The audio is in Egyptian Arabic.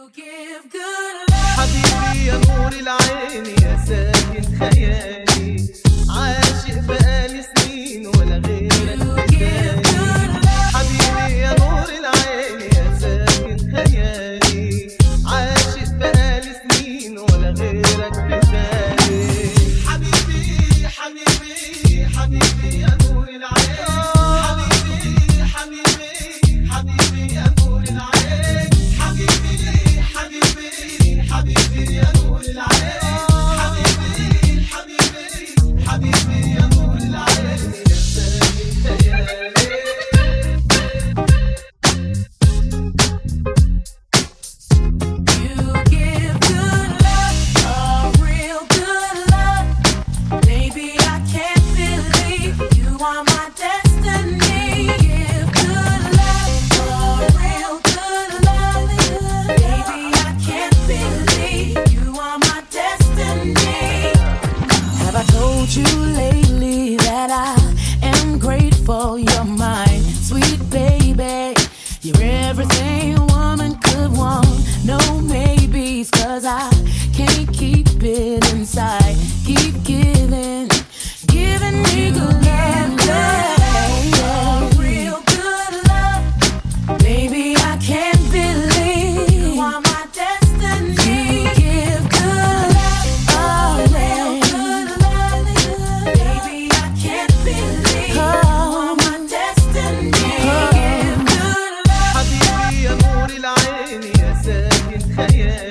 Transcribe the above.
حبيبي يا نور العين يا ساكن خيالي عاشق بقالي سنين ولا غيرك بدالي حبيبي يا نور العين يا ساكن خيالي عاشق بقالي سنين ولا غيرك بدالي حبيبي حبيبي حبيبي يا نور العين حبيبي حبيبي حبيبي يا نور العين حبيبي حبيبي حبيبي يا نور العين حبيبي حبيبي حبيبي يا نور العين يا سامي خيالي You give good love, a real good love. Baby, I can't believe you are my destiny. Give good love, a real good love. Baby, I can't believe you are my destiny. Have I told you lately that I am grateful you're mine, sweet baby? You're everything a woman could want. No maybes, cause I can't keep it inside. Keep giving, giving me good love. yeah. Real good love. Baby, I can't believe you are my destiny. You give good love, oh, real good love. Baby, I can't believe you are my destiny. Give good love. حبيبي يا نور العين يا ساكن خيالي